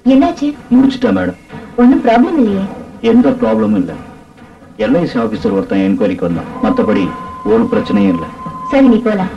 என்னாச்சு முடிச்சிட்டேன் மேடம் ஒன்னும் ப்ராப்ளம் இல்லையே எந்த ப்ராப்ளமும் இல்லை எல்ஐசி ஆபீசர் ஒருத்தன் என்கொயரிக்கு வந்தான் மத்தபடி ஒரு பிரச்சனையும் இல்லை சரி நீ போலாம்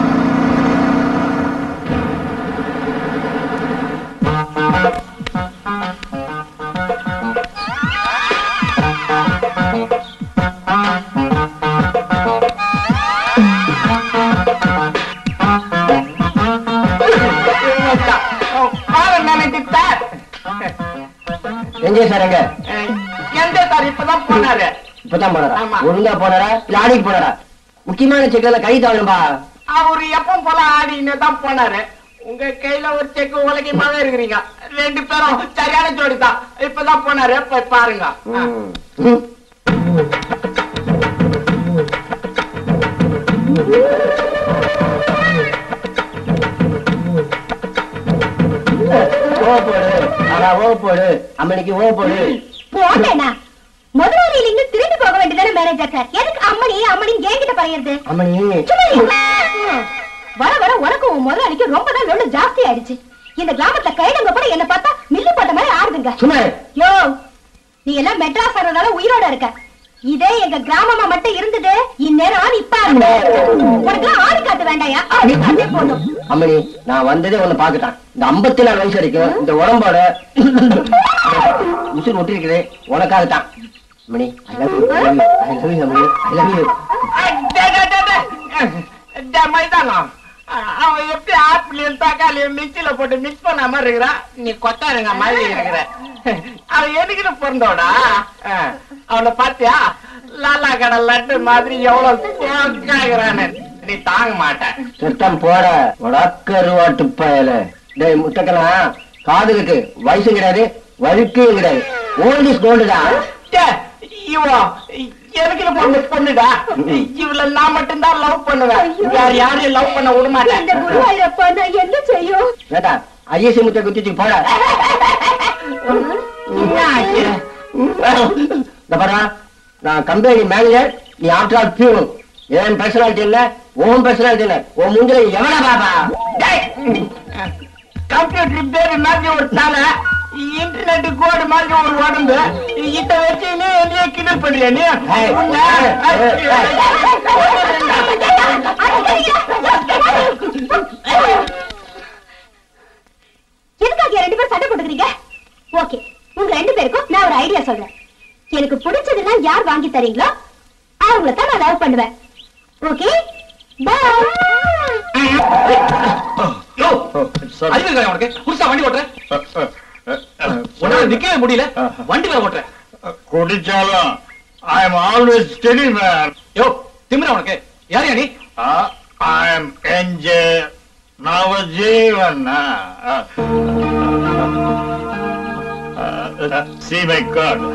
எங்க சார் எங்க எந்த சார் இப்பதான் போனாரு இப்பதான் போனாரா ஆமா. ஒழுங்கா போனாரா இல்ல ஆடிக்கு போனாரா முக்கியமான செக்ல கை தாழும்பா அவரு எப்பவும் போல ஆடின்னு தான் போனாரு உங்க கையில ஒரு செக்கு உலகமாவே இருக்கிறீங்க ரெண்டு பேரும் சரியான ஜோடி தான் இப்பதான் போனாரு போய் பாருங்க ஆ. ஓ போடு அடா ஓ போடு அம்மனிக்கு ஓ போடு போட்டேனா முதலாளியில இருந்து திரும்பி போக வேண்டியதானே மேனேஜர் சார் எதுக்கு அம்மனி அம்மனின்னு என்கிட்ட பறையிறது அம்மனி சும்மா இரு. ம். வர வர உனக்கும் உன் முதலாளிக்கு ரொம்ப தான் லொல்லு ஜாஸ்தி ஆயிடுச்சு இந்த கிராமத்துல கைடங்க கூட என்ன பார்த்தா மில்லு போட்ட மாதிரி ஆடுதுங்க சும்மா இரு. யோ நீ எல்லாம் மெட்ராஸ் ஆறதால உயிரோட இருக்க இதே எங்க கிராமமா மட்டும் இருந்தது இந்நேரம் இப்ப உனக்கு ஆடு காத்து வேண்டாயா ஆடு காத்தே போதும் அம்மனி நான் வந்ததே உன்னை பாக்கட்டான் இந்த ஐம்பத்தி நாலு வயசு வரைக்கும் இந்த உடம்போட உசுர் ஒட்டிருக்குது உனக்காகத்தான் அம்மணி I love you I love you அம்மணி ஐ லவ் யூ டே, டே, டே, டே. டே, மைதானம் அவன் எப்படி ஆப்பிளையும் தக்காளியும் மிக்சில போட்டு மிக்ஸ் பண்ண மாதிரி இருக்கிறான் நீ கொத்தாருங்க மாதிரி இருக்கிற அவன் எதுக்கு பிறந்தோடா அவனை பாத்தியா லாலா கடை லட்டு மாதிரி எவ்வளவு சோக்காகிறான்னு நீ தாங்க மாட்டேன் சத்தம் போட உடக்கருவாட்டு பயல டேய் முட்டக்கலாம் காதுக்கு வயசு கிடையாது வழுக்கையும் கிடையாது ஓல்ட் இஸ் கோல்டுடா டே, இவன் எனக்கு பொண்ணு பொண்ணுடா இவள நான் மட்டும்தான் லவ் பண்ணுவேன் வேற யாரையும் லவ் பண்ண விட இந்த மாட்டேன் குருவாயிரப்பா நான் என்ன செய்யும் ஏட்டா ஐஎஸ்சி முட்டை குத்திச்சு போட இந்த பாரா நான் கம்பெனி மேனேஜர் நீ ஆஃப்டர் ஆல் பியூன் என் பர்சனாலிட்டி இல்ல உன் பர்சனாலிட்டி இல்ல உன் மூஞ்சில எவனா பாப்பா கம்ப்யூட்டர் பேரு மாதிரி ஒரு தலை இன்டர்நெட் கோடு மாதிரி ஒரு உடம்பு இத வச்சு நீ என்னைய கிண்டல் பண்றியா நீ ஏய், உன்னை- ஏய், ஏய், எதுக்காக ரெண்டு பேரும் சண்டை போட்டுக்கிறீங்க ஓகே உங்க ரெண்டு பேருக்கும் நான் ஒரு ஐடியா சொல்றேன் எனக்கு பிடிச்சதெல்லாம் யார் வாங்கி தரீங்களோ அவங்கள தான் நான் லவ் பண்ணுவேன் ஓகே அறிவு இருக்கா உனக்கு புதுசா வண்டி ஓட்டுற உன்னால நிக்கவே முடியல வண்டி வேற ஓட்டுற குடிச்சாலும் I am always steady man yo திமிரா உனக்கு யார் நீ I am NJ Navajeevan see my card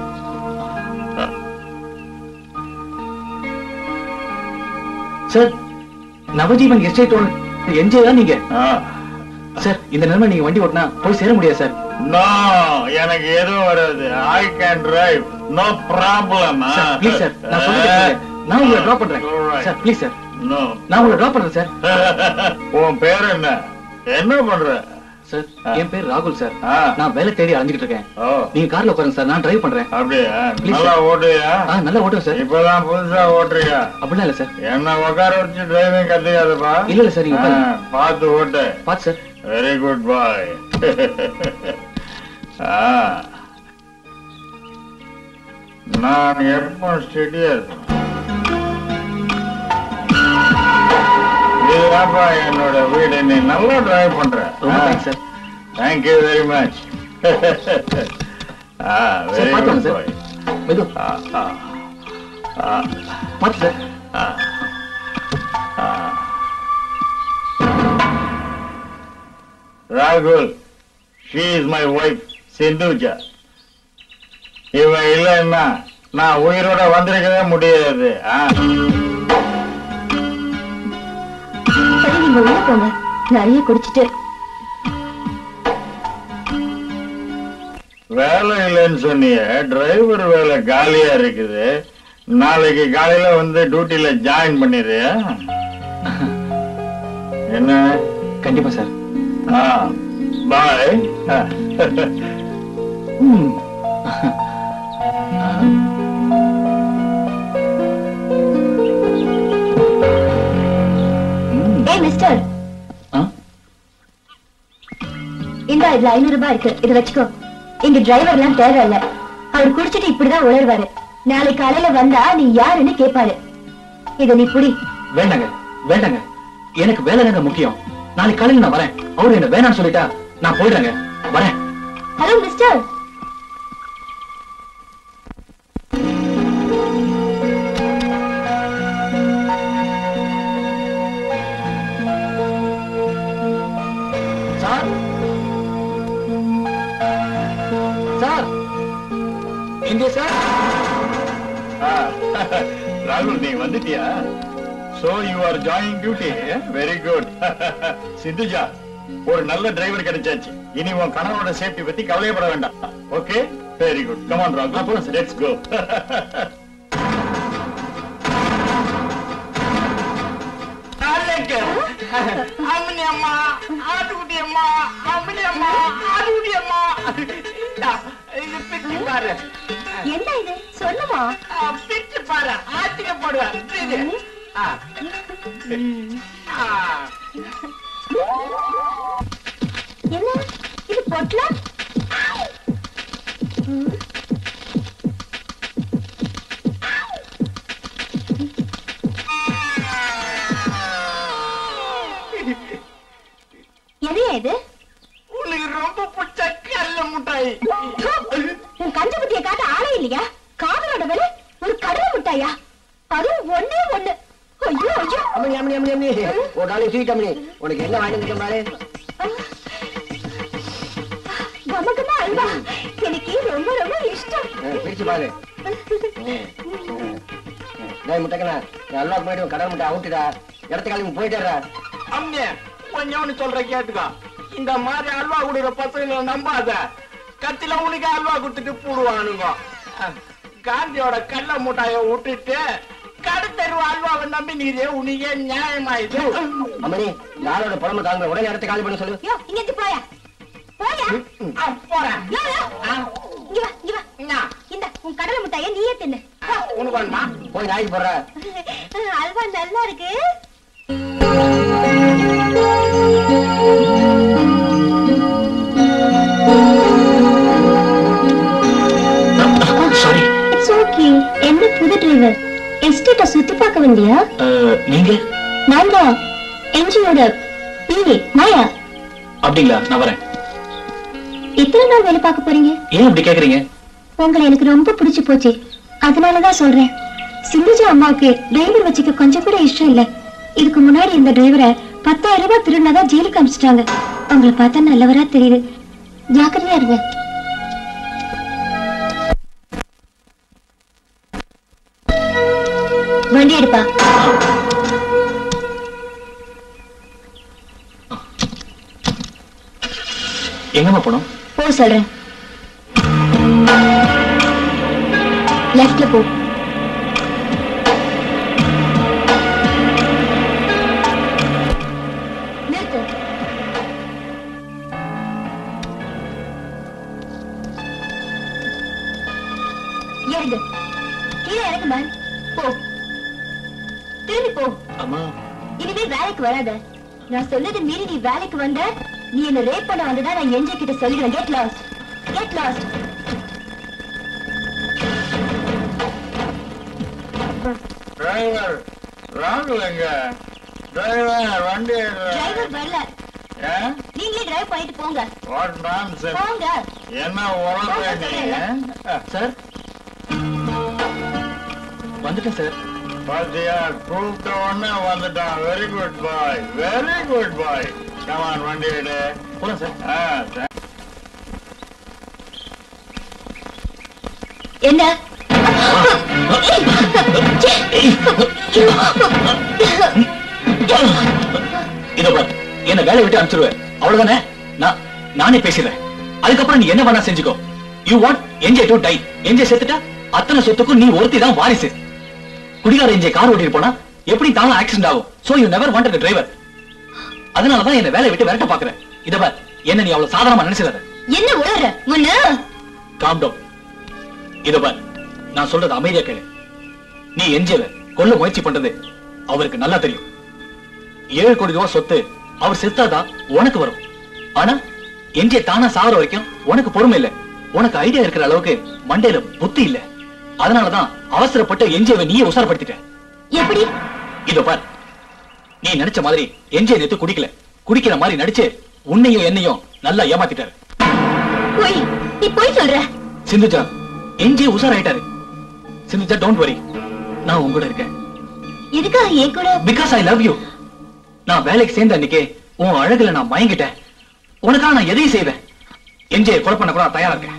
sir Navajeevan estate own NJ தான் நீங்க சார் இந்த நிலைமை நீங்க வண்டி ஓட்டினா போய் சேர முடியாது சார் நோ எனக்கு எதுவும் வராது I can drive no problem sir please sir நான் சொல்லிட்டேன் நான் உங்களை டிராப் பண்றேன் சார் ப்ளீஸ் சார் நோ நான் உங்களை டிராப் பண்றேன் சார் உன் பேர் என்ன என்ன பண்ற சார் என் பேர் ராகுல் சார் ஆ. நான் வேலை தேடி அலைஞ்சிட்டு இருக்கேன் ஓ நீங்க கார்ல உட்காருங்க சார் நான் டிரைவ் பண்றேன் அப்படியா Please, நல்லா sir. ஓட்டுறியா ஆ நல்லா ஓட்டுவேன் சார் இப்பதான் புதுசா ஓட்டுறியா அப்படிலாம் இல்ல சார் என்ன உட்கார வச்சு டிரைவிங் கத்துக்காதப்பா இல்ல, இல்ல, sir, நீங்க உட்காருங்க. ஆ, பார்த்து ஓட்டு பாத்து சார் வெரி குட் பாய் நான் எப்போ ஸ்டெடியா இருக்கணும் இதுதான்ப்பா என்னோட வீடு நீ நல்லா டிரைவ் பண்ற ரொம்ப thanks sir thank you very much ஆ சார் வெரி பாத்து குட் சார் பாய் மெது ஆ ஆ ஆ பாத்து சார் ஆ ஆ ராகுல் she is my wife Sindhuja இவ இல்லைன்னா நான் உயிரோட வந்திருக்கவே முடியாது ஆ? சரி நீங்க உள்ள போங்க நிறைய குடிச்சிட்டு வேலை இல்லைன்னு சொன்னியே டிரைவர் வேலை காலியா இருக்குது நாளைக்கு காலையில வந்து டியூட்டில ஜாயின் பண்ணிடுறியா என்ன கண்டிப்பா சார் ஆ பாய் ம். ம். ஏய் மிஸ்டர் ஆ? இந்த இதுல ஐநூறு ரூபாய் இருக்கு இதை வச்சுக்கோ இங்க டிரைவர் எல்லாம் தேவையில்ல அவர் குடிச்சிட்டு இப்படிதான் உணர்வாரு நாளை காலையில வந்தா நீ யாருன்னு கேட்பாரு இத நீ புடி வேண்டாங்க வேண்டாங்க எனக்கு வேலை தாங்க முக்கியம் நாளைக்கு காலையில நான் வரேன் அவரு என்ன வேணாம்னு சொல்லிட்டா நான் போயிடுறேங்க வரேன் ஹலோ மிஸ்டர் சார் சார் எங்கே சார் ராகுல் நீ வந்துட்டியா so you are joining duty very good Sindhuja ஒரு நல்ல டிரைவர் கிடைச்சாச்சு இனி உன் கணவரோட சேஃப்டி பத்தி கவலையப்பட வேண்டாம் ஓகே வெரி குட் கமான் ராகுல் லெட்ஸ் கோ நாளைக்கு அம்மனி அம்மா ஆட்டுக்குட்டி அம்மா அம்மனி அம்மா ஆட்டுக்குட்டி அம்மா இந்தா, இது பிரிச்சு பாரு என்ன இது சொல்லுமா ஆ, பிரிச்சு பாரு ஆட்டுக்க போடுவேன் இது ஆ. ஆ. என்ன இது பொட்ல எதையா இது உனக்கு ரொம்ப பிடிச்ச கல்ல முட்டாய் உன் கஞ்ச புத்திய காட்ட ஆளே இல்லையா காதலோட விலை ஒரு கடலை மிட்டாயா அதுவும் ஒண்ணே ஒண்ணு ஐயோ ஐயோ அம்மணி அம்மணி அம்மணி அம்மணி ஒரு நாளைக்கு ஸ்வீட் அம்மணி உனக்கு என்ன வாங்கி இருக்கேன் பாரு கமகமா அல்வா எனக்கு ரொம்ப ரொம்ப இஷ்டம் ஆ, பிரிச்சு பாரு டேய் முட்டைக்கண்ணா நீ அல்வா போயிட்டு கடல் முட்டை அவுட்டுடா இடத்த கிளம்பி போயிட்டேறா அம்மே கொஞ்சம் சொல்ற கேட்டுக்கோ இந்த மாதிரி அல்வா குடுக்கிற பசங்களை நம்பாத கத்தில உனக்கு அல்வா கொடுத்துட்டு போடுவானுங்க அஹ், காந்தியோட கள்ள மூட்டாய விட்டுட்டு கடுத்தருவ அல்வாவை நம்பி நீரே உனக்கே நியாயமா இது அம்மணி இந்த ஆளோட புலம்பு தாங்க உடனே இடத்த காலி பண்ண சொல்லு யோ இங்க இருந்து போயா போயா அஹ், போறேன் யோ யோ அஹ், இங்க வா இங்க வா என்ன? இந்த உன் கடலை மிட்டாயை நீயே தின்னு போ. உனக்கு வேணுமா போய் நாய்க்கு போடுற அல்வா நல்லா இருக்கு சாரி இட்ஸ் ஓகே என்ன புது டிரைவர் எஸ்டேட்ட சுத்தி பார்க்க வந்தியா நீங்க நான் தான் என்ஜியோட பிஏ மாயா அப்படிங்களா நான் வரேன் எத்தனை நாள் வேலை பார்க்க போறீங்க ஏன் அப்படி கேக்குறீங்க உங்களை எனக்கு ரொம்ப பிடிச்சு போச்சு அதனாலதான் சொல்றேன் சிந்துஜா அம்மாவுக்கு டிரைவர் வச்சுக்க கொஞ்சம் கூட இஷ்டம் இல்ல இதுக்கு முன்னாடி இந்த டிரைவரை பத்தாயிரம் ரூபாய் திருடினதா ஜெயிலுக்கு அமிச்சிட்டாங்க உங்களை பார்த்தா நல்லவரா தெரியுது ஜாக்கிரதையா இருங்க வண்டி எடுப்பா எங்கம்மா போனோம் போ சொல்றேன் லெஃப்ட்ல போ நிறுத்து இறங்கு கீழே இறங்கு மேம் போ திரும்பி போ அம்மா இனிமே வேலைக்கு வராத நான் சொன்னது மீறி நீ வேலைக்கு வந்த நீ என்ன ரேப் பண்ண வந்ததா நான் என்ஜே கிட்ட சொல்லிடுவேன் get lost get lost driver ராகுல் எங்க டிரைவர் வண்டி டிரைவர் வரல ஏன் நீங்களே டிரைவ் பண்ணிட்டு போங்க வாட் நான்சென்ஸ் போங்க என்ன உறவு நீ சார் வந்துட்டேன் சார் பாத்தியா கூப்பிட்ட உடனே வந்துட்டான் very good boy very good boy come on வண்டி எடு போலாம் சார் ஆ, thank- என்ன இதோ பாரு என்ன வேலையை விட்டு அனுப்பிச்சிருவேன் அவ்வளவுதானே நான் நானே பேசிடுறேன் அதுக்கப்புறம் நீ என்ன வேணா செஞ்சுக்கோ you want NJ to die NJ செத்துட்டா அத்தனை சொத்துக்கும் நீ ஒருத்தி தான் வாரிசு குடிகார என்ஜே கார் ஓட்டிட்டு போனா எப்படி தானும் ஆக்சிடென்ட் ஆகும் so you never wanted driver அதனாலதான் என்ன வேலையை விட்டு விரட்ட பாக்குறேன் இத பார் என்ன நீ அவ்வளவு சாதாரணமா நினைச்சிடாத என்ன உளற முன்னு காம் டவுன் இத பார் நான் சொல்றது அமைதியா கேளு நீ எஞ்சல கொல்ல முயற்சி பண்றது அவருக்கு நல்லா தெரியும் ஏழு கோடி ரூபாய் சொத்து அவர் செத்தாதான் உனக்கு வரும் ஆனா எஞ்சே தானா சாவர வரைக்கும் உனக்கு பொறுமை இல்ல உனக்கு ஐடியா இருக்கிற அளவுக்கு மண்டையில புத்தி இல்ல அதனாலதான் அவசரப்பட்டு எஞ்சேவை நீயே உசாரப்படுத்திட்ட எப்படி இதோ பார் நீ நினைச்ச மாதிரி எஞ்சே நேத்து குடிக்கல குடிக்கிற மாதிரி நடிச்சு உன்னையும் என்னையும் நல்லா ஏமாத்திட்டாரு போய் நீ போய் சொல்ற சிந்துஜா என்ஜே உஷாராயிட்டாரு சிந்துஜா டோன்ட் வரி நான் உங்க கூட இருக்கேன் எதுக்காக என் கூட பிகாஸ் ஐ லவ் யூ நான் வேலைக்கு சேர்ந்த அன்னைக்கே உன் அழகுல நான் மயங்கிட்டேன் உனக்காக நான் எதையும் செய்வேன் என்ஜே கொலை பண்ண கூட நான் தயாரா இருக்கேன்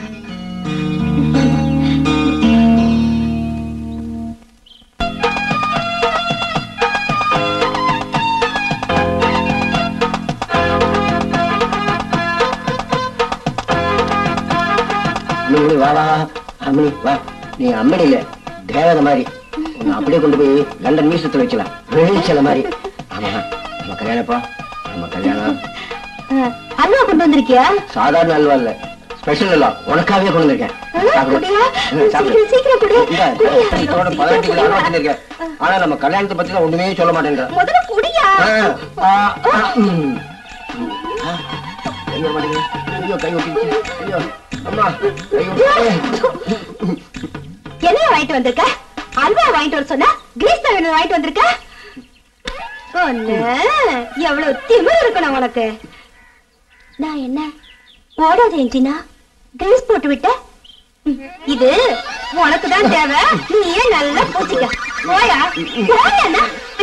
அம்மணி வா வா அம்மணி வா நீ அம்மணி இல்ல தேவதை மாதிரி உன்னை அப்படியே கொண்டு போய் லண்டன் மியூசியத்துல வைக்கலாம் வெளிச்சல மாதிரி ஆமா நம்ம கல்யாணப்பா நம்ம கல்யாணம் அல்வா கொண்டு வந்திருக்கியா சாதாரண அல்வா இல்ல ஸ்பெஷல் அல்வா உனக்காகவே கொண்டு வந்திருக்கேன் சாப்பிடு. குடியா? ம், சாப்பிடு. சீக்கிரம், சீக்கிரம் குடி. இந்தா, குடியா? இதோட பதினெட்டு கிலோ அல்வா வச்சிருக்கேன் ஆனா நம்ம கல்யாணத்தை பத்தி தான் ஒண்ணுமே சொல்ல மாட்டேங்கிற முதல்ல குடியா ஆ, ஆ, ஆ, ம். ஆ, எங்க மாட்டேங்குது? ஐயோ கை ஒட்டிச்சு ஐயோ அம்மா கை ஒட்டிச்சு என்ன வாங்கிட்டு வந்திருக்க அல்வா வாங்கிட்டு வர சொன்னா கிரீஸ் தகவல் வாங்கிட்டு வந்திருக்க ஒண்ணு எவ்வளவு திமிரு இருக்கணும் உனக்கு நான் என்ன ஓடாத என்ஜினா கிரீஸ் போட்டு விட்ட ம், இது உனக்கு தான் தேவை நீ ஏன் நல்லா பூச்சிக்க போயா போயா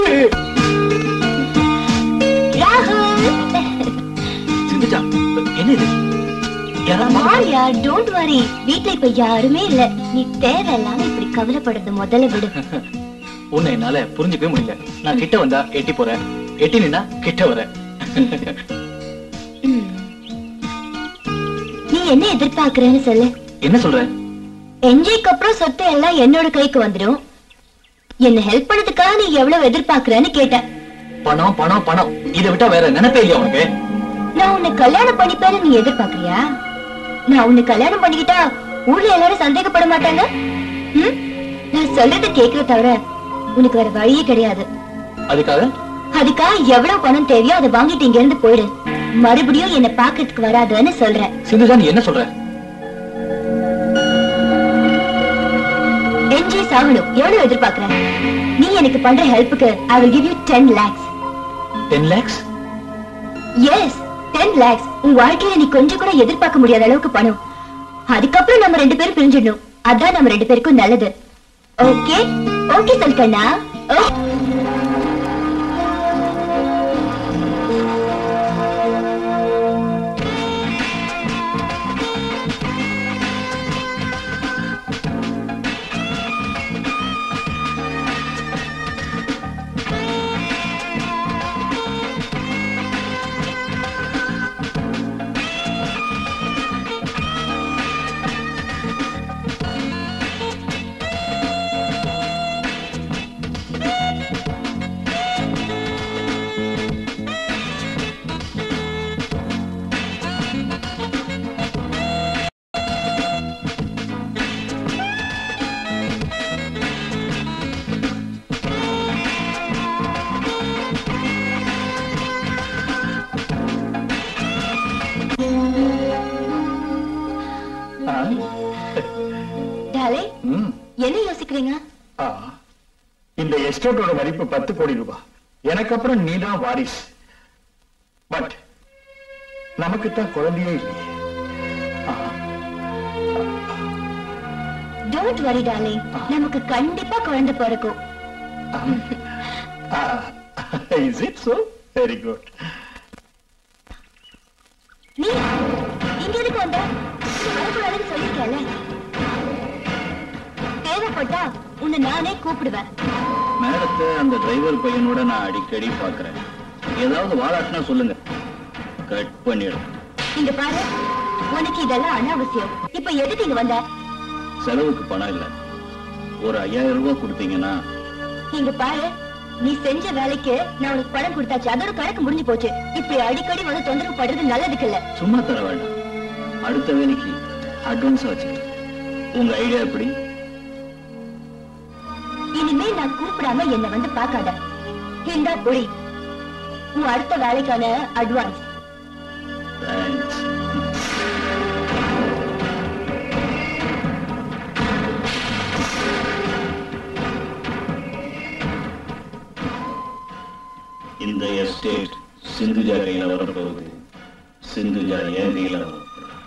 ராகுல் சிந்துஜா என்ன இது யாராவது மாரியா டோன்ட் வரி வீட்ல இப்ப யாருமே இல்ல நீ தேவையில்லாம இப்படி கவலைப்படுறது முதல்ல விடு உன்னை என்னால புரிஞ்சுக்கவே முடியல நான் கிட்ட வந்தா எட்டி போறேன் எட்டி நின்னா கிட்ட வரேன் ம். நீ என்ன எதிர்பார்க்கறேன்னு சொல்லு என்ன சொல்ற என்ஜிக்கு அப்புறம் சொத்து எல்லாம் என்னோட கைக்கு வந்துடும் என்ன ஹெல்ப் பண்ணதுக்காக நீ எவ்வளவு எதிர்பார்க்கறேன்னு கேட்டேன் பணம் பணம் பணம் இதை விட்டா வேற நினைப்பே இல்லையா உனக்கு நான் உன்னை கல்யாணம் பண்ணிப்பேன்னு நீ எதிர்பார்க்கறியா நான் உன்னை கல்யாணம் பண்ணிக்கிட்டா ஊர்ல எல்லாரும் சந்தேகப்பட மாட்டாங்க ம்? நான் சொல்றத கேக்குற தவிர உனக்கு வேற வழியே கிடையாது அதுக்காக அதுக்காக எவ்வளவு பணம் தேவையோ அதை வாங்கிட்டு இங்க இருந்து போயிடு மறுபடியும் என்ன பாக்கிறதுக்கு வராதுன்னு சொல்றேன் சிந்துஜா நீ என்ன சொல்ற என்ஜி சாகணும் எவ்வளவு எதிர்பார்க்கற நீ எனக்கு பண்ற ஹெல்ப்புக்கு I will give you 10 lakhs ten lakhs yes 10 lakhs உன் வாழ்க்கையில நீ கொஞ்சம் கூட எதிர்பார்க்க முடியாத அளவுக்கு பணம் அதுக்கப்புறம் நம்ம ரெண்டு பேரும் பிரிஞ்சிடணும் அதான் நம்ம ரெண்டு பேருக்கும் நல்லது ஓகே ஓகே சொல்கண்ணா டாலே ம். என்ன யோசிக்கிறீங்க ஆ. இந்த எஸ்டேட்டோட மதிப்பு பத்து கோடி ரூபாய் எனக்கு அப்புறம் நீதான் வாரிஸ் பட் நமக்குத்தான் குழந்தையே இல்லையே டோன்ட் வரி டாலே நமக்கு கண்டிப்பா குழந்தை பிறக்கும் is it so very good நீ இங்க எதுக்கு வந்த இங்க வரக்கூடாதுன்னு சொல்லிருக்கேன்ல தேவைப்பட்டா உன்னை நானே கூப்பிடுவேன் மேடத்தை அந்த டிரைவர் பையனோட நான் அடிக்கடி பாக்குறேன் ஏதாவது வாழாட்டினா சொல்லுங்க கட் பண்ணிடும் இங்க பாரு உனக்கு இதெல்லாம் அனாவசியம் இப்ப எதுக்கு இங்க வந்த செலவுக்கு பணம் இல்ல ஒரு ஐயாயிரம் ரூபாய் கொடுத்தீங்கன்னா இங்க பாரு நீ செஞ்ச வேலைக்கு நான் உனக்கு பணம் கொடுத்தாச்சு அதோட கணக்கு முடிஞ்சு போச்சு இப்படி அடிக்கடி வந்து தொந்தரவு படுறது நல்லதுக்கு இல்ல சும்மா தர வேண்டாம் அடுத்த வேலைக்கு அட்வான்ஸா வச்சுக்க உங்க ஐடியா எப்படி இனிமே நான் கூப்பிடாம என்ன வந்து பார்க்காத இந்தா புடி உன் அடுத்த வேலைக்கான அட்வான்ஸ் தேங்க்ஸ் இந்த எஸ்டேட் சிந்துஜா கையில வரப்போகுது சிந்துஜா என் கையில வரப்போகுது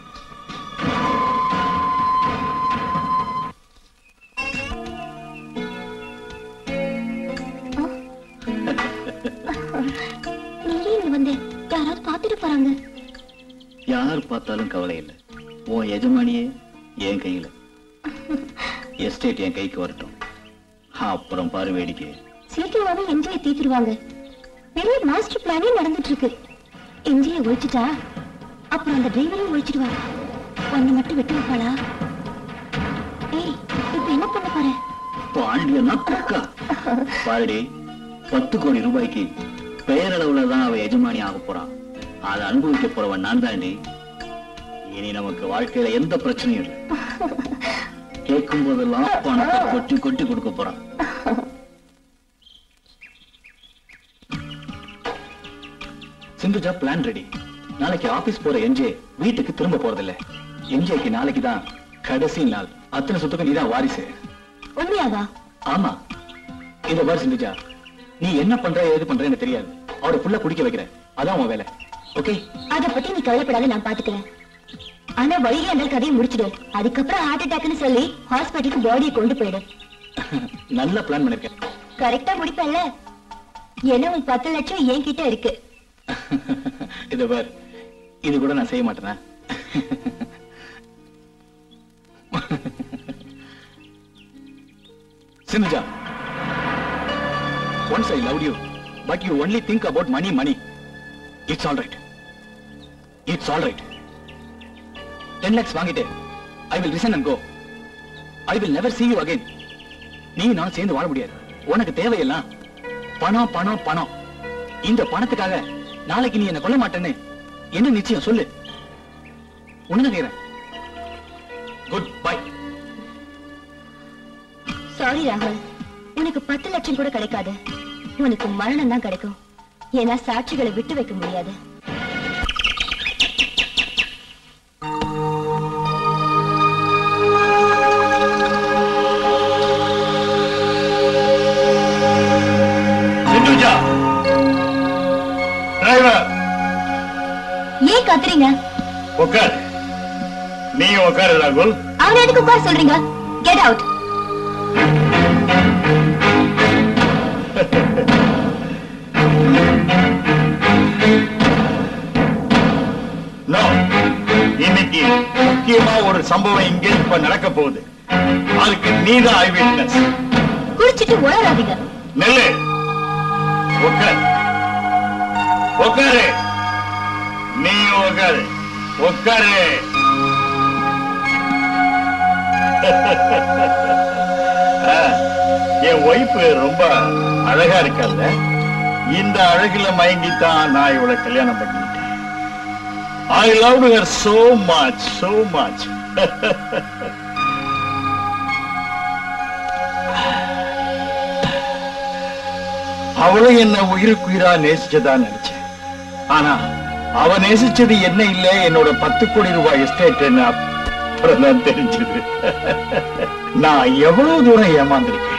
நீயே இங்க வந்து யாராவது பாத்துட்டு போறாங்க யார் பார்த்தாலும் கவலை இல்லை உன் எஜமானியே என் கையில எஸ்டேட் என் கைக்கு வரட்டும் அப்புறம் பாரு வேடிக்கை சீக்கிரமாவே என்ஜியை தீத்துருவாங்க பெரிய மாஸ்டர் பிளானே நடந்துட்டு இருக்கு என்ஜியை ஒழிச்சிட்டா அப்புறம் அந்த டிரைவரையும் ஒழிச்சிடுவா ஒன்னு மட்டும் விட்டு வைப்பாளா ஏய் இப்ப என்ன பண்ண போற பாண்டியனா குக்கா பாருடி பத்து கோடி ரூபாய்க்கு பெயரளவுல தான் அவ எஜமானி ஆக போறான் அதை அனுபவிக்க போறவன் நான் தாண்டி இனி நமக்கு வாழ்க்கையில எந்த பிரச்சனையும் இல்லை கேட்கும் போதெல்லாம் பணத்தை கொட்டி கொட்டி கொடுக்க போறான் சிந்துஜா பிளான் ரெடி நாளைக்கு ஆபீஸ் போற என்ஜே வீட்டுக்கு திரும்ப போறதில்ல என்ஜேக்கு நாளைக்கு தான் கடைசி நாள் அத்தனை சொத்துக்கு நீதான் வாரிசு உண்மையாவா ஆமா இத பாரு சிந்துஜா நீ என்ன பண்ற ஏது பண்ற எனக்கு தெரியாது அவரை புள்ள குடிக்க வைக்கிற அதான் உன் வேலை ஓகே அத பத்தி நீ கவலைப்படாத நான் பாத்துக்கிறேன் ஆனா வழியில அந்த கதையை முடிச்சிடு அதுக்கப்புறம் ஹார்ட் அட்டாக்னு சொல்லி ஹாஸ்பிட்டலுக்கு பாடியை கொண்டு போயிடு நல்ல பிளான் பண்ணிருக்கேன் கரெக்டா முடிப்பேன்ல ஏன்னா உன் பத்து லட்சம் என்கிட்ட இருக்கு இத பார் இது கூட நான் செய்ய மாட்டேனா Sindhuja once I loved you, but you only think about money, money. It's all right. It's all right. 10 lakhs வாங்கிட்டு I will resign and go. I will never see you again. நீ நான் சேர்ந்து வாழ முடியாது உனக்கு தேவையெல்லாம் பணம் பணம் பணம் இந்த பணத்துக்காக நாளைக்கு நீ என்ன கொல்ல மாட்டேன்னு என்ன நிச்சயம் சொல்லு உனக்கு கேக்குறேன் குட் பை சாரி ராகுல் உனக்கு பத்து லட்சம் கூட கிடைக்காது உனக்கு மரணம் தான் கிடைக்கும் ஏன்னா சாட்சிகளை விட்டு வைக்க முடியாது சிந்துஜா டிரைவர் ஏன் கத்துறீங்க உட்கார் நீ உட்காரு ராகுல் அவனை எதுக்கு உட்கார சொல்றீங்க கெட் அவுட் நோ இன்னைக்கு முக்கியமா ஒரு சம்பவம் இங்கே இப்ப நடக்க போகுது அதுக்கு நீதான் ஐ விட்னஸ் குடிச்சிட்டு உளராதீங்க நெல்லு உட்கார் உட்காரு நீ உட்காரு உட்காரு ஆ, என் ஒய்ஃபு ரொம்ப அழகா இருக்கல்ல இந்த அழகுல மயங்கித்தான் நான் இவளை கல்யாணம் பண்ணிட்டேன் I love her so much so much அவளும் என்ன உயிருக்குயிரா நேசிச்சதா நினைச்சேன் ஆனா அவ நேசிச்சது என்ன இல்ல என்னோட பத்து கோடி ரூபாய் எஸ்டேட் என்ன அப்புறம் தான் தெரிஞ்சது நான் எவ்வளவு தூரம் ஏமாந்திருக்கேன்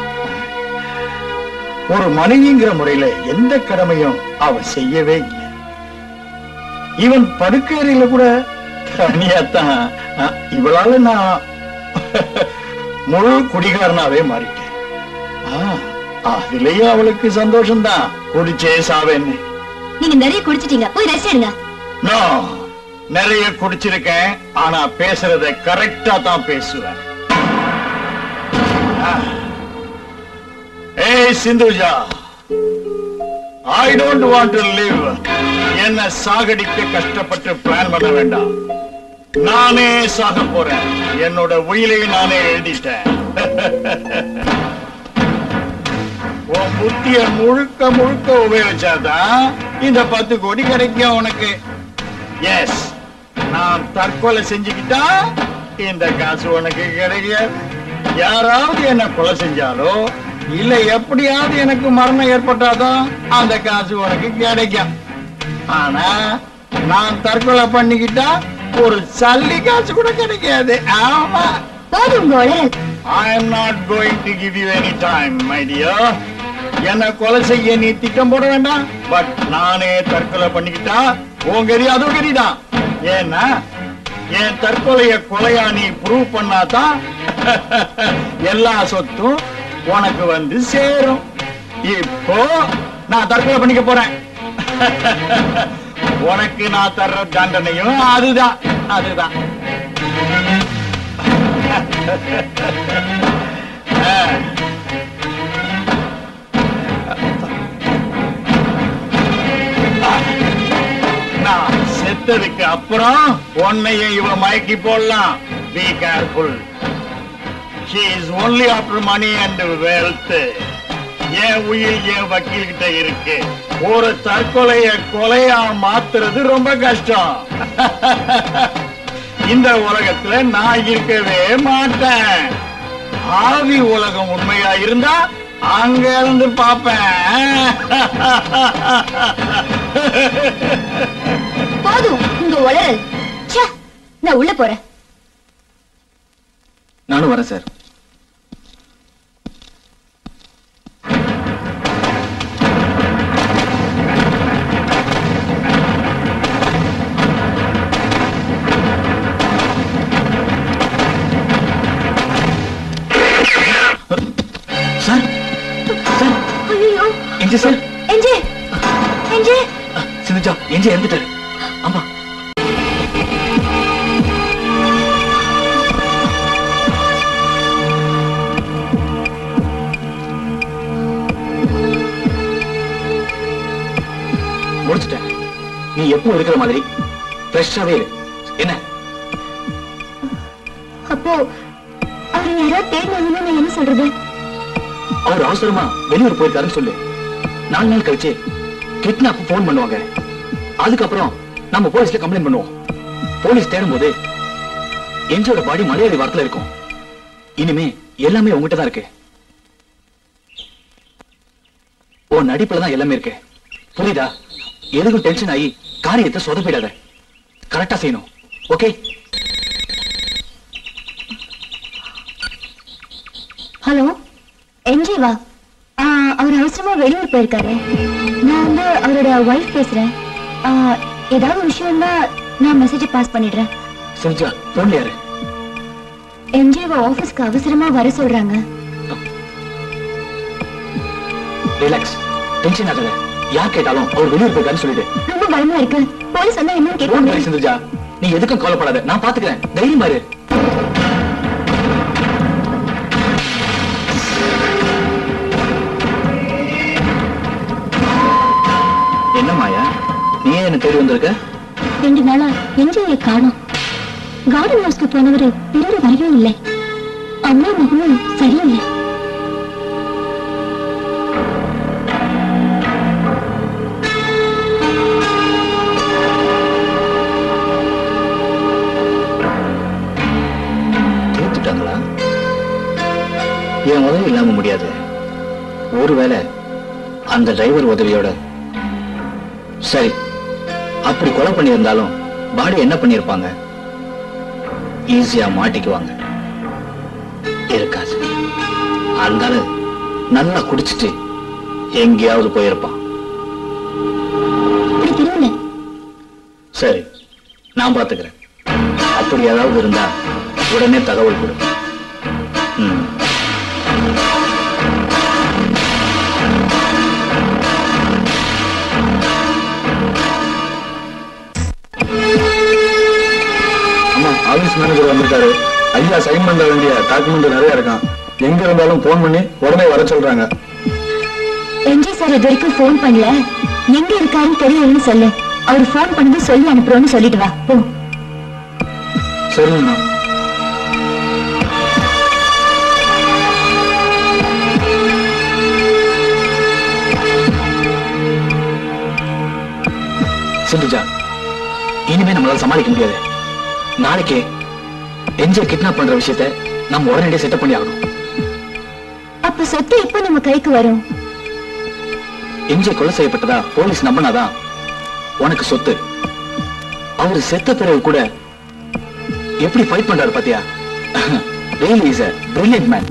ஒரு மனைவிங்கிற முறையில எந்த கடமையும் அவ செய்யவே இல்லை இவன் படுக்கையறையில கூட தனியாத்தான் அஹ், இவளால நான் முழு குடிகாரனாவே மாறிட்டேன் ஆ, அதுலயும் அவளுக்கு சந்தோஷம்தான் குடிச்சே சாவேன்னு நீங்க நிறைய குடிச்சிட்டீங்க போய் ரெஸ்ட் எடுங்க நோ நிறைய குடிச்சிருக்கேன் ஆனா பேசுறத கரெக்டா தான் பேசுவேன் ஆ. ஏய் Sindhuja I don't want to live என்ன சாகடிக்க கஷ்டப்பட்டு பிளான் பண்ண வேண்டாம் நானே சாக போறேன் என்னோட உயிரை நானே எழுதிட்டேன் உன் புத்திய முழுக்க முழுக்க உபயோகிச்சாதான் இந்த பத்து கோடி கிடைக்கும் உனக்கு எஸ் நான் தற்கொலை செஞ்சுக்கிட்டா இந்த காசு உனக்கு கிடைக்காது யாராவது என்ன கொலை செஞ்சாலோ இல்ல எப்படியாவது எனக்கு மரணம் ஏற்பட்டாதான் அந்த காசு உனக்கு கிடைக்கும் ஆனா நான் தற்கொலை பண்ணிக்கிட்டா ஒரு சல்லி காசு கூட கிடைக்காது ஆமா போதும் உங்க உளறல் I am not going to give you any time, my dear. என்ன கொலை செய்ய நீ திட்டம் போட வேண்டாம் பட் நானே தற்கொலை பண்ணிக்கிட்டா உன் கறி அதுவும் கறிதான் ஏன்னா என் தற்கொலைய கொலையா நீ ப்ரூவ் பண்ணாதான் எல்லா சொத்தும் உனக்கு வந்து சேரும் இப்போ நான் தற்கொலை பண்ணிக்க போறேன் உனக்கு நான் தர்ற தண்டனையும் அதுதான் அதுதான் நான் செத்ததுக்கு அப்புறம் உன்னையும் இவ மயக்கி போடலாம் be careful she is only after money and wealth என் உயிர் என் வக்கீல் கிட்ட இருக்கு ஒரு தற்கொலைய கொலையா மாத்துறது ரொம்ப கஷ்டம் இந்த உலகத்துல நான் இருக்கவே மாட்டேன் ஆவி உலகம் உண்மையா இருந்தா அங்க இருந்து பாப்பேன் போதும் உங்க உளறல் ச்சே, நான் உள்ள போறேன் நானும் வரேன் சார் சார் சார் ஐயோ எங்க சார் என்ஜே என்ஜே சிந்துஜா எங்க இறந்துட்டாரு ஆமா முடிச்சிட்டேன் நீ எப்பவும் இருக்கிற மாதிரி ஃப்ரெஷ்ஷாவே இரு என்ன அப்போ அவர் யாராவது தேடினாங்கன்னா நான் என்ன சொல்றது அவர் அவசரமா வெளியூர் போயிருக்காருன்னு சொல்லு நாலு நாள் கழிச்சு கிட்னாப் போன் பண்ணுவாங்க அதுக்கப்புறம் நம்ம போலீஸ்ல கம்ப்ளைண்ட் பண்ணுவோம் போலீஸ் தேடும் போது எஞ்சோட பாடி மலையாளி வாரத்துல இருக்கும் இனிமே எல்லாமே உங்ககிட்ட தான் இருக்கு உன் நடிப்புல தான் எல்லாமே இருக்கு புரியுதா எதுக்கும் டென்ஷன் ஆகி காரியத்தை சொதப்பிடாத கரெக்டா செய்யணும் ஓகே ஹலோ என்ஜேவா அவர் அவசரமா வெளியூர் போயிருக்காரு நான் வந்து அவரோட ஒய்ஃப் பேசுறேன் ஆ, ஏதாவது விஷயம்னா நான் மெசேஜ் பாஸ் பண்ணிடுறேன் சிரிஜா போன்ல யாரு என்ஜேவா ஆபீஸ்க்கு அவசரமா வர சொல்றாங்க ரிலாக்ஸ் டென்ஷன் ஆகாத யார் கேட்டாலும் அவர் வெளியூர் போயிருக்காருன்னு சொல்லிடு ரொம்ப பயமா இருக்கு போலீஸ் வந்தா என்னன்னு போன் கேட்பாங்க பண்ணி சிந்துஜா நீ எதுக்கும் கவலைப்படாத நான் பாத்துக்கிறேன் தைரியமா இரு என்ன மாயா நீ ஏன் என்ன தேடி வந்திருக்க ரெண்டு நாளா என்ஜேவை காணோம் கார்டன் ஹவுஸ்க்கு போனவர் திரும்பி வரவே இல்லை அம்மா முகமும் சரியில்லை தீர்த்துட்டாங்களா என் உதவி இல்லாம முடியாது ஒருவேளை அந்த டிரைவர் உதவியோட சரி அப்படி கொலை பண்ணியிருந்தாலும் பாடி என்ன பண்ணியிருப்பாங்க ஈஸியா மாட்டிக்குவாங்க இருக்காது அந்த ஆளு நல்லா குடிச்சிட்டு எங்கேயாவது போயிருப்பான் அப்படி தெரியல சரி நான் பாத்துக்கிறேன் அப்படி ஏதாவது இருந்தா உடனே தகவல் கொடு ம். ஆமா ஆபீஸ் மேனேஜர் வந்துட்டாரு ஐயா சைன் பண்ண வேண்டிய டாக்குமெண்ட் நிறைய இருக்கான் எங்க இருந்தாலும் போன் பண்ணி உடனே வர சொல்றாங்க என்ஜே சார் இது வரைக்கும் ஃபோன் பண்ணல எங்க இருக்காருன்னு தெரியலன்னு சொல்லு அவர் ஃபோன் பண்ணது சொல்லி அனுப்புறோம்னு சொல்லிட்டு வா போ சரிங்கண்ணா சிந்துஜா இனிமே நம்மளால சமாளிக்க முடியாது நாளைக்கே என்ஜே கிட்னாப் பண்ற விஷயத்த நம்ம உடனடியே செட்டப் பண்ணி ஆகணும் அப்ப சொத்து எப்போ நம்ம கைக்கு வரும் எம்ஜே கொலை செய்யப்பட்டதா போலீஸ் நம்பினாதான் உனக்கு சொத்து அவரு செத்த பிறகு கூட எப்படி ஃபைட் பண்றாரு பாத்தியா really is a brilliant man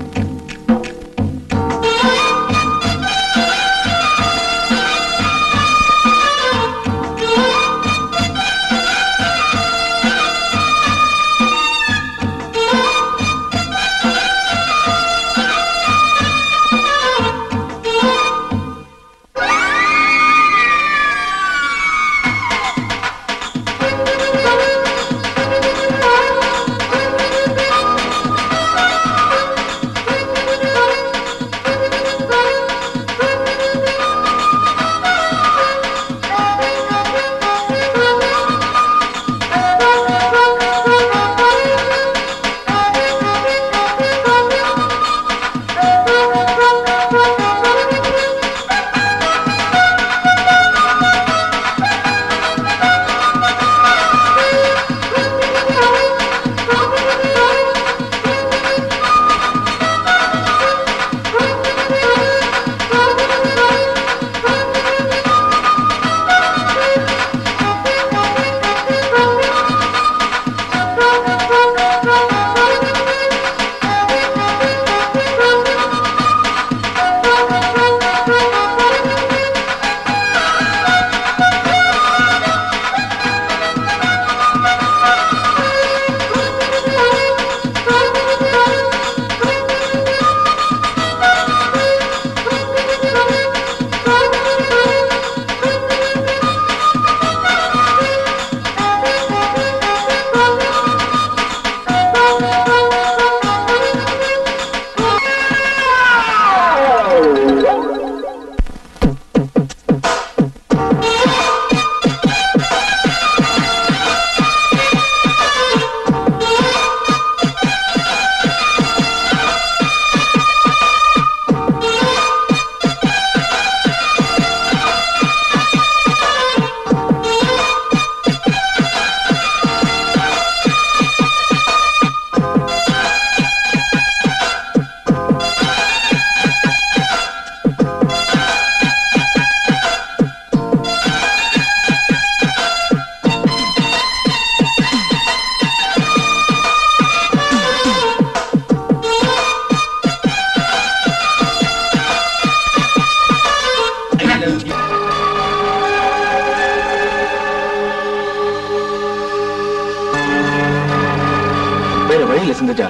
வேற வழியில சிந்துஜா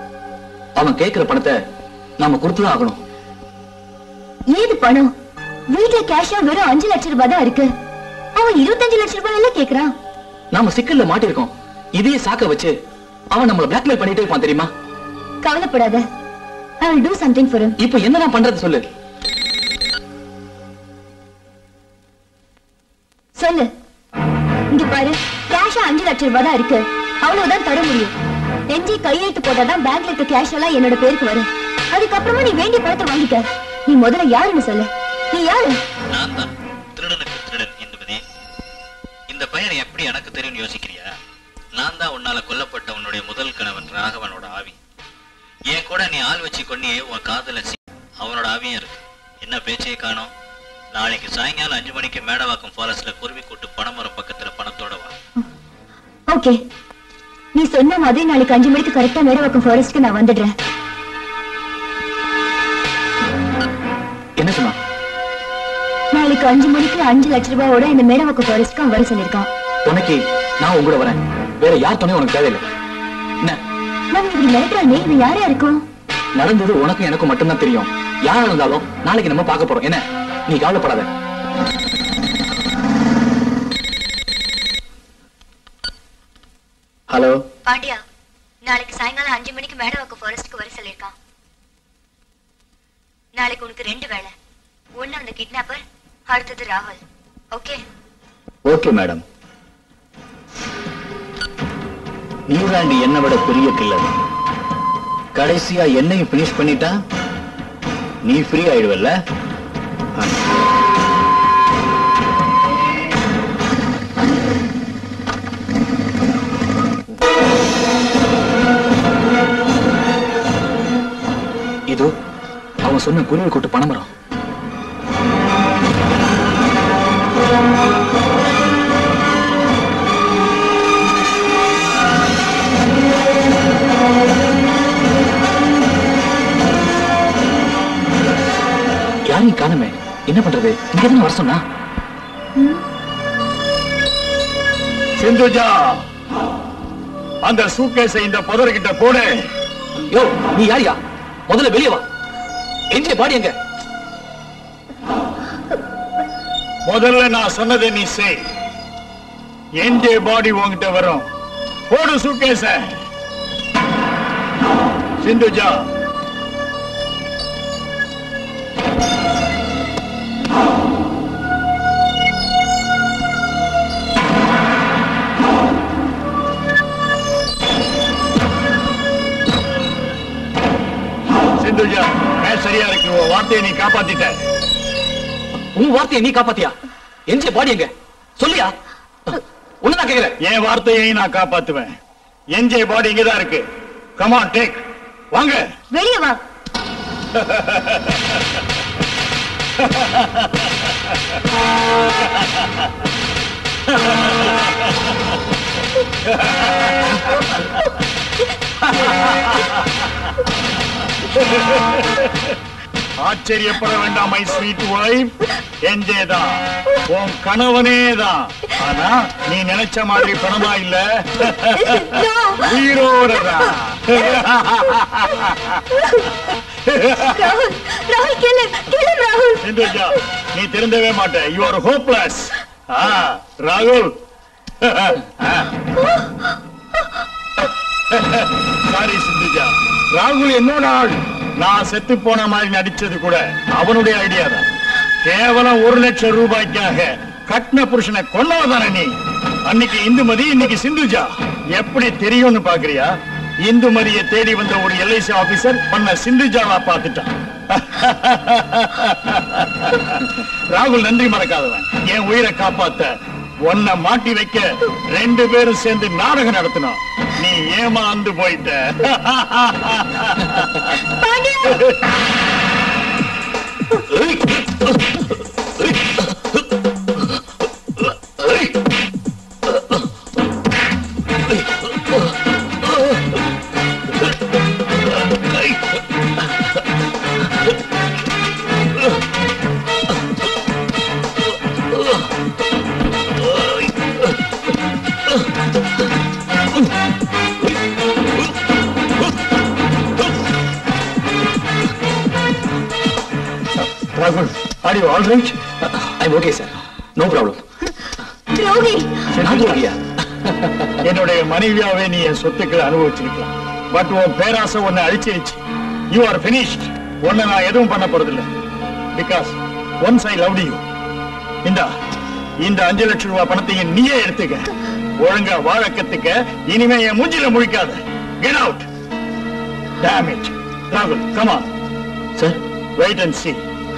அவன் கேட்கிற பணத்தை நாம கொடுத்துதான் ஆகணும் ஏது பணம் வீட்டுல கேஷா வெறும் அஞ்சு லட்சம் ரூபாய் தான் இருக்கு அவன் இருபத்தஞ்சு லட்சம் ரூபாய் எல்லாம் கேக்குறான் நாம சிக்கல்ல மாட்டிருக்கோம் இதையே சாக்க வச்சு அவன் நம்மள பிளாக்மெயில் பண்ணிட்டே இருப்பான் தெரியுமா கவலைப்படாத I will do something for him இப்ப என்னதான் பண்றது சொல்லு சொல்லு இங்க பாரு கேஷா அஞ்சு லட்சம் ரூபாய் தான் இருக்கு அவ்வளவுதான் தர முடியும் எஞ்சி கையெழுத்து போட்டாதான் பேங்க்ல இருக்க கேஷ் எல்லாம் என்னோட பேருக்கு வரும் அதுக்கப்புறமா நீ வேண்டிய பணத்தை வாங்கிக்க நீ முதல்ல யாருன்னு சொல்லு நீ யாரு நான் தான் திருடனுக்கு திருடன் என்பதே இந்த பையன் எப்படி எனக்கு தெரியும் யோசிக்கிறியா நான் தான் உன்னால கொல்லப்பட்ட உன்னுடைய முதல் கணவன் ராகவனோட ஆவி என் கூட நீ ஆள் வச்சு கொன்னியே உன் காதல அவனோட ஆவியும் இருக்கு என்ன பேச்சையே காணோம் நாளைக்கு சாயங்காலம் அஞ்சு மணிக்கு மேடவாக்கம் ஃபாரஸ்ட்ல குருவி கூட்டு பனைமரம் பக்கத்துல பணத்தோட வா ஓகே நீ சொன்ன மாதிரி நாளைக்கு அஞ்சு மணிக்கு கரெக்டா மேடவாக்கம் ஃபாரஸ்ட்க்கு நான் வந்துடுறேன் என்ன சொன்னா நாளைக்கு அஞ்சு மணிக்கு அஞ்சு லட்சம் ரூபாயோட இந்த மேடவாக்கம் ஃபாரஸ்ட்க்கு அவன் வர சொல்லியிருக்கான் உனக்கு நான் உங்க கூட வரேன் வேற யார் துணையும் உனக்கு தேவையில்லை என்ன நான் இப்படி மிரட்டுறானே இது யாரா இருக்கும் நடந்தது உனக்கும் எனக்கும் மட்டும்தான் தெரியும் யாரா இருந்தாலும் நாளைக்கு நம்ம பார்க்க போறோம் என்ன நீ கவலைப்படாத ஹலோ பாண்டியா நாளைக்கு சாயங்காலம் அஞ்சு மணிக்கு மேடவாக்கம் ஃபாரஸ்ட்க்கு வர சொல்லியிருக்கான் நாளைக்கு உனக்கு ரெண்டு வேலை ஒண்ணு அந்த கிட்னாப்பர் அடுத்தது ராகுல் ஓகே ஓகே மேடம் நீதாண்டி என்னை விட பெரிய கில்லர் கடைசியா என்னையும் பினிஷ் பண்ணிட்டா நீ ஃப்ரீ ஆயிடுவல்ல ஆ. நான் சொன்ன குருவி கொட்டு பணமரம் யாரையும் காணுமே என்ன பண்றது இங்க தானே வர சொன்னா சிந்துஜா அந்த சூட்கேஸை இந்த புதர்கிட்ட போடு யோ நீ யாரியா முதல்ல வெளியே வா எஞ்சிய பாடி எங்க முதல்ல நான் சொன்னதை நீ செய் எந்த பாடி உன்கிட்ட வரும் போடு சூட்கேஸ சிந்துஜா சிந்துஜா மேட்ச் சரியா இருக்கு உன் வார்த்தையை நீ காப்பாத்திட்ட உன் வார்த்தையை நீ காப்பாத்தியா எஞ்சிய பாடி எங்க சொல்லியா ஒண்ணுதான் கேக்குறேன் என் வார்த்தையை நான் காப்பாத்துவேன் என்ஜே பாடி இங்கதான் இருக்கு கமான் டேக் வாங்க வெளியே வா ஆச்சரியப்பட வேண்டாம் மை ஸ்வீட் வைஃப் என்ஜே தான் உன் கணவனே தான் ஆனா நீ நினைச்ச மாதிரி பணமா இல்ல உயிரோடதான் ராகுல் ராகுல் கேளு கேளு ராகுல் சிந்துஜா நீ திருந்தவே மாட்ட யூ ஆர் ஹோப்லெஸ் ராகுல் சாரி சிந்துஜா ராகுல் என்னோட ஆள் நான் செத்து போன மாதிரி நடிச்சது கூட அவனுடைய ஐடியா தான் கேவலம் ஒரு லட்சம் ரூபாய்க்காக கட்ன புருஷனை கொன்னவதானே நீ அன்னைக்கு இந்துமதி இன்னைக்கு சிந்துஜா எப்படி தெரியும்னு பாக்குறியா இந்துமதியை தேடி வந்த ஒரு எல்ஐசி ஆபீசர் பண்ண சிந்துஜாவா பார்த்துட்டான் ராகுல் நன்றி மறக்காதவன் என் உயிரை காப்பாத்த உன்னை மாட்டி வைக்க ரெண்டு பேரும் சேர்ந்து நாடகம் நடத்தினோம் நீ ஏமாந்து போயிட்ட ராகுல் are you all right I'm okay sir no problem துரோகி நான் துரோகியா என்னுடைய மனைவியாவே நீ என் சொத்துக்களை அனுபவிச்சிருக்கலாம் பட் உன் பேராசை உன்னை அழிச்சிருச்சு யூ ஆர் பினிஷ்ட் உன்னை நான் எதுவும் பண்ண போறதில்ல because once I love you இந்தா இந்த அஞ்சு லட்சம் ரூபாய் பணத்தையும் நீயே எடுத்துக்க ஒழுங்கா வாழ கத்துக்க இனிமே என் மூஞ்சில முழிக்காத கெட் அவுட் டேமேஜ் ராகுல் come on sir wait and see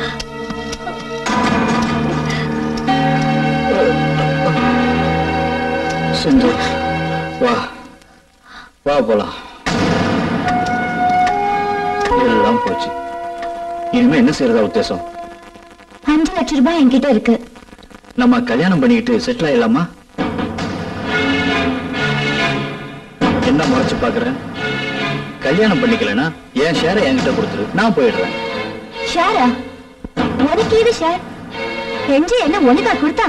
Sindhu வா வா போலாம் எல்லாம் போச்சு இனிமே என்ன செய்யறதா உத்தேசம் அஞ்சு லட்சம் ரூபாய் என்கிட்ட இருக்கு நம்ம கல்யாணம் பண்ணிக்கிட்டு செட்டில் ஆயிடலாமா என்ன முறைச்சு பாக்குறேன் கல்யாணம் பண்ணிக்கலனா என் ஷேரை என்கிட்ட கொடுத்துரு நான் போயிடுறேன் ஷேரா உனக்கு இது ஷேர் என்ஜி என்ன உனக்கா கொடுத்தான்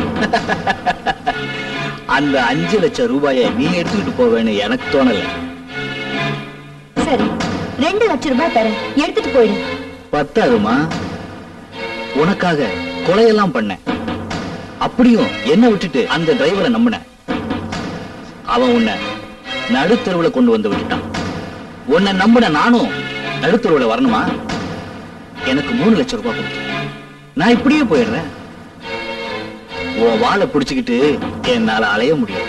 அந்த அஞ்சு லட்சம் ரூபாயை நீ எடுத்துக்கிட்டு போவேன்னு எனக்கு தோணல சரி ரெண்டு லட்சம் ரூபாய் தரேன் எடுத்துட்டு போயிடு பத்தாதுமா உனக்காக கொலையெல்லாம் பண்ணேன் அப்படியும் என்ன விட்டுட்டு அந்த டிரைவரை நம்பின அவன் உன்னை நடுத்தருவுல கொண்டு வந்து விட்டுட்டான் உன்னை நம்பின நானும் நடுத்தருவுல வரணுமா எனக்கு மூணு லட்சம் ரூபாய் கொடுத்து நான் இப்படியே போயிடுறேன் உன் வாளை பிடிச்சுக்கிட்டு என்னால அலைய முடியாது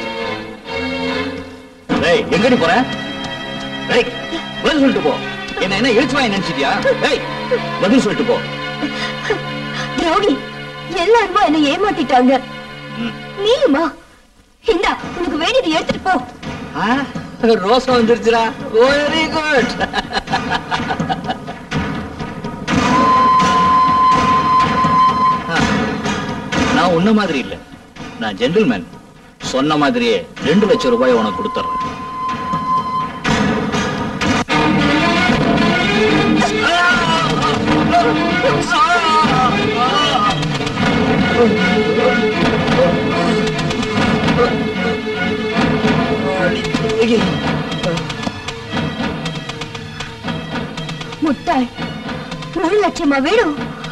டேய் எங்கடி போற டேய் பதில் சொல்லிட்டு போ என்ன என்ன இழுச்சு வாங்கி நினைச்சிட்டியா டேய் பதில் சொல்லிட்டு போ துரோகி எல்லாருமா என்ன ஏமாத்திட்டாங்க ம். நீயுமா இந்தா உனக்கு வேண்டியது எடுத்துட்டு போ ஆ, ரோசா வந்துருச்சுடா வெரி குட் நான் உன்ன மாதிரி இல்ல நான் ஜென்டில்மேன் சொன்ன மாதிரியே ரெண்டு லட்சம் ரூபாய் உனக்கு கொடுத்துறேன் ముట్టాయ్ మూడు లక్షమా వీడు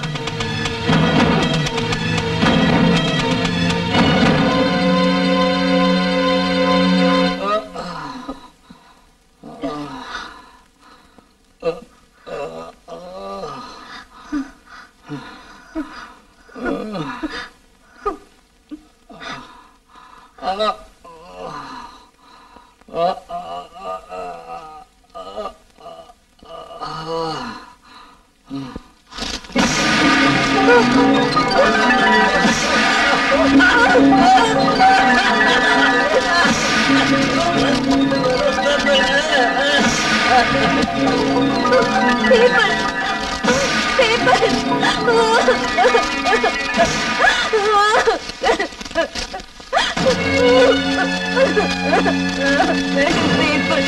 పేపర్ పేపర్ పేపర్